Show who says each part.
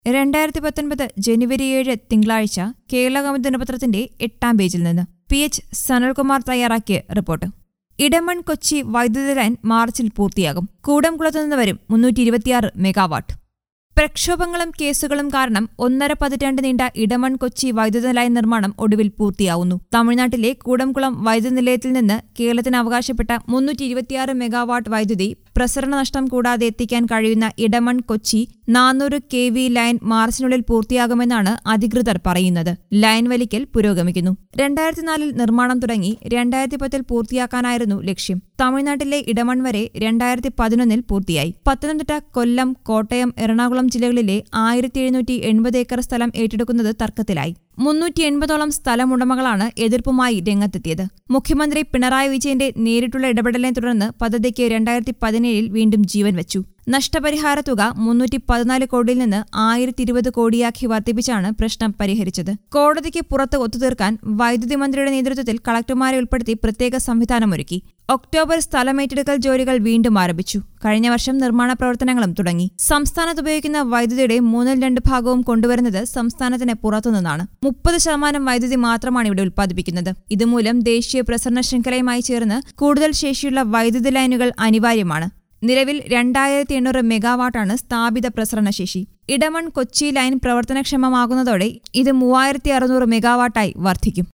Speaker 1: രണ്ടായിരത്തി പത്തൊൻപത് ജനുവരി ഏഴ് തിങ്കളാഴ്ച കേരളകൗമുദി ദിനപത്രത്തിന്റെ എട്ടാം പേജിൽ നിന്ന് പി എച്ച് സനൽകുമാർ തയ്യാറാക്കിയ റിപ്പോർട്ട് ഇടമൺ കൊച്ചി വൈദ്യുതി ലൈൻ മാർച്ചിൽ പൂർത്തിയാകും കൂടംകുളത്തു നിന്ന് വരും മുന്നൂറ്റി ഇരുപത്തിയാറ് മെഗാവാട്ട് പ്രക്ഷോഭങ്ങളും കേസുകളും കാരണം ഒന്നര പതിറ്റാണ്ട് നീണ്ട ഇടമൺ കൊച്ചി വൈദ്യുത ലൈൻ നിർമ്മാണം ഒടുവിൽ പൂർത്തിയാവുന്നു തമിഴ്നാട്ടിലെ കൂടംകുളം വൈദ്യുത നിലയത്തിൽ നിന്ന് കേരളത്തിന് അവകാശപ്പെട്ട മുന്നൂറ്റി ഇരുപത്തിയാറ് മെഗാവാട്ട് വൈദ്യുതി പ്രസരണ നഷ്ടം കൂടാതെ എത്തിക്കാൻ കഴിയുന്ന ഇടമൺ കൊച്ചി നാനൂറ് കെ വി ലൈൻ മാർച്ചിനുള്ളിൽ പൂർത്തിയാകുമെന്നാണ് അധികൃതർ പറയുന്നത് ലൈൻ വലിക്കൽ പുരോഗമിക്കുന്നു രണ്ടായിരത്തി നാലിൽ നിർമ്മാണം തുടങ്ങി രണ്ടായിരത്തി പത്തിൽ പൂർത്തിയാക്കാനായിരുന്നു ലക്ഷ്യം തമിഴ്നാട്ടിലെ ഇടമൺ വരെ രണ്ടായിരത്തി പതിനൊന്നിൽ പൂർത്തിയായി പത്തനംതിട്ട കൊല്ലം കോട്ടയം എറണാകുളം ജില്ലകളിലെ ആയിരത്തി എഴുന്നൂറ്റി എൺപത് ഏക്കർ സ്ഥലം ഏറ്റെടുക്കുന്നത് തർക്കത്തിലായി മുന്നൂറ്റി എൺപതോളം സ്ഥലമുടമകളാണ് എതിർപ്പുമായി രംഗത്തെത്തിയത് മുഖ്യമന്ത്രി പിണറായി വിജയന്റെ നേരിട്ടുള്ള ഇടപെടലിനെ തുടർന്ന് പദ്ധതിക്ക് രണ്ടായിരത്തി പതിനേഴിൽ വീണ്ടും ജീവൻ വെച്ചു നഷ്ടപരിഹാര തുക മുന്നൂറ്റി പതിനാല് കോടിയിൽ നിന്ന് ആയിരത്തി ഇരുപത് കോടിയാക്കി വർദ്ധിപ്പിച്ചാണ് പ്രശ്നം പരിഹരിച്ചത് കോടതിക്ക് പുറത്ത് ഒത്തുതീർക്കാൻ വൈദ്യുതി മന്ത്രിയുടെ നേതൃത്വത്തിൽ കളക്ടർമാരെ ഉൾപ്പെടുത്തി പ്രത്യേക സംവിധാനമൊരുക്കി ഒക്ടോബർ സ്ഥലമേറ്റെടുക്കൽ ജോലികൾ വീണ്ടും ആരംഭിച്ചു കഴിഞ്ഞ വർഷം നിർമ്മാണ പ്രവർത്തനങ്ങളും തുടങ്ങി സംസ്ഥാനത്ത് ഉപയോഗിക്കുന്ന വൈദ്യുതിയുടെ മൂന്നിൽ രണ്ട് ഭാഗവും കൊണ്ടുവരുന്നത് സംസ്ഥാനത്തിന് പുറത്തുനിന്നാണ് മുപ്പത് ശതമാനം വൈദ്യുതി മാത്രമാണ് ഇവിടെ ഉൽപ്പാദിപ്പിക്കുന്നത് ഇതുമൂലം ദേശീയ പ്രസരണ ശൃംഖലയുമായി ചേർന്ന് കൂടുതൽ ശേഷിയുള്ള വൈദ്യുതി ലൈനുകൾ അനിവാര്യമാണ് നിലവിൽ രണ്ടായിരത്തി എണ്ണൂറ് മെഗാവാട്ടാണ് സ്ഥാപിത പ്രസരണശേഷി ഇടമൺ കൊച്ചി ലൈൻ പ്രവർത്തനക്ഷമമാകുന്നതോടെ ഇത് മൂവായിരത്തി അറുന്നൂറ് മെഗാവാട്ടായി വർദ്ധിക്കും